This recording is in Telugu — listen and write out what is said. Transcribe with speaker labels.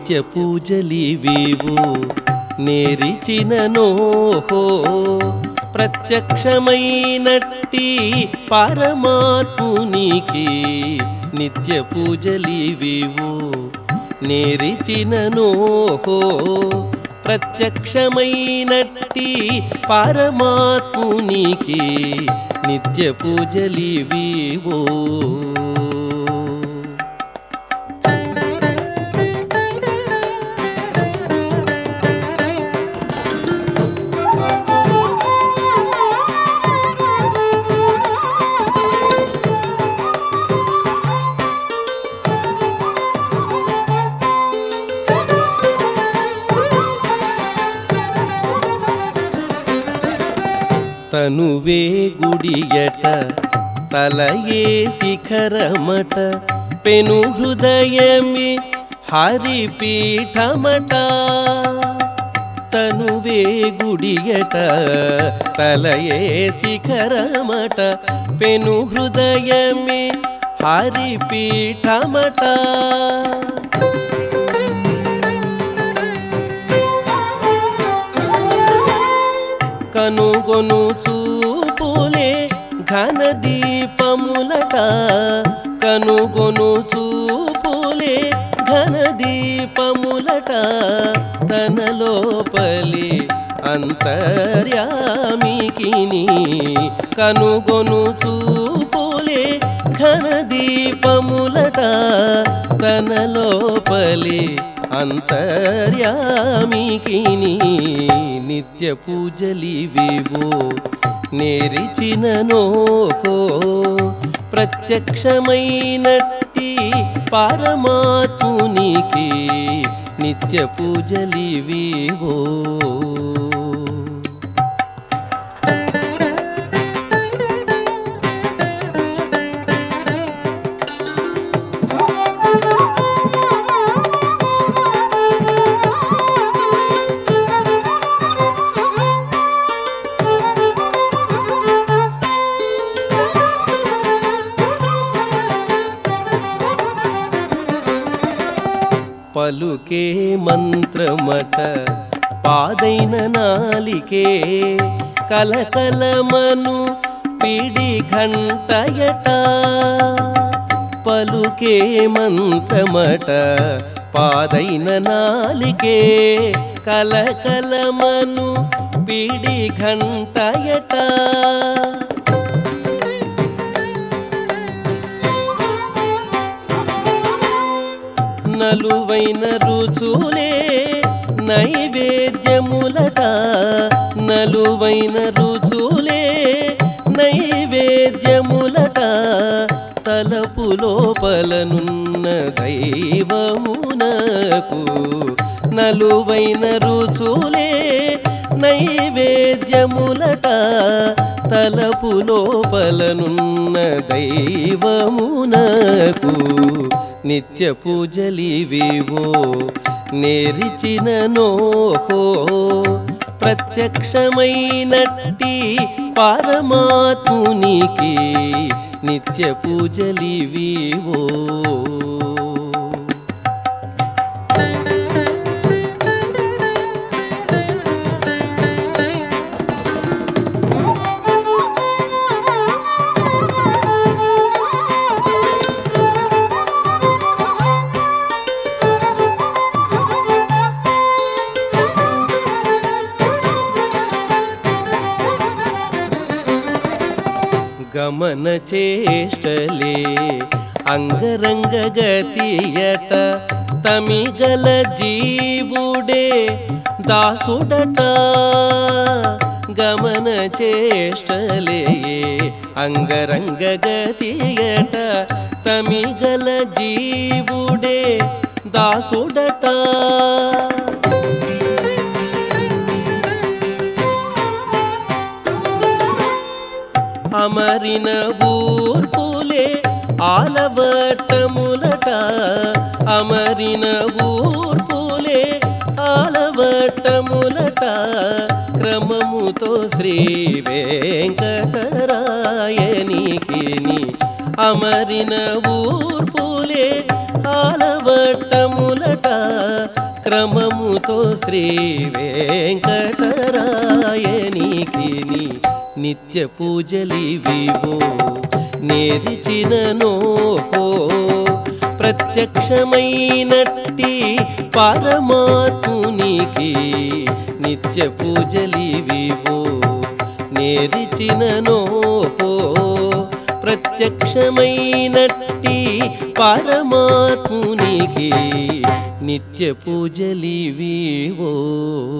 Speaker 1: నిత్య పూజలివివు నేరిచిన నోహో ప్రత్యక్షమైనట్టి పరమాత్మునికి నిత్య పూజలివివు నేరిచిన నోహో ప్రత్యక్షమైనట్టి పరమాత్మునికి నిత్య పూజలివివో తనువే గుడియట తలయే శిఖరమట పెను హృదయమే హరిపీఠమట తనువే గుడియట తలయే శిఖరమట పెను హృదయమే హరిపీఠమట కనుగొను చూపులే ఘన దీపములట కనుగొను చూపులే ఘన దీపములట తన లోపలి అంతర్యామికిని కనుగొను చూపులే ఘన దీపములట తన లోపలి అంతర్యామికిని నిత్య పూజలివివో నేరిచిన నోహో ప్రత్యక్షమైనట్టి పరమాత్మునికి నిత్య పూజలివివో పలుకే మంత్రమట పాదైన నాలికే కలకలమను పిడి ఘంటయట పలుకే మంత్రమట పాదైన నాలికే కలకలమను పిడి ఘంటయట నలువైన రుచులే నైవేద్యములట నలువైన రుచులే నైవేద్యములట తలపు లోపలనున్న దైవమునకు నలువైన రుచులే నైవేద్యములట తలపు లోపలనున్న దైవమునకు నిత్య పూజలివివో నేరిచిన నోహో ప్రత్యక్షమైనట్టి పరమాత్మునికి నిత్య పూజలివివో గమన చేష్టలే అంగరంగ గతియట తమిగల జీవుడే దాసుడట గమన చేష్టలే అంగరంగ గతియట తమిగల జీవుడే దాసుడట అమరిన ఊర్పులే ఆలవట్టములట అమరిన ఊర్పులే ఆలవట్టములట క్రమముతో శ్రీ వెంకటరాయనికి అమరిన ఊర్పులే ఆలవట్టములట క్రమముతో శ్రీ వెంకటరాయనికి నిత్య పూజలివివో నేరిచిననో ప్రత్యక్షమైనట్టి పరమాత్మునికి నిత్య పూజలివివో నేరిచిననో ప్రత్యక్షమైనట్టి పరమాత్మునికి నిత్య పూజలివివో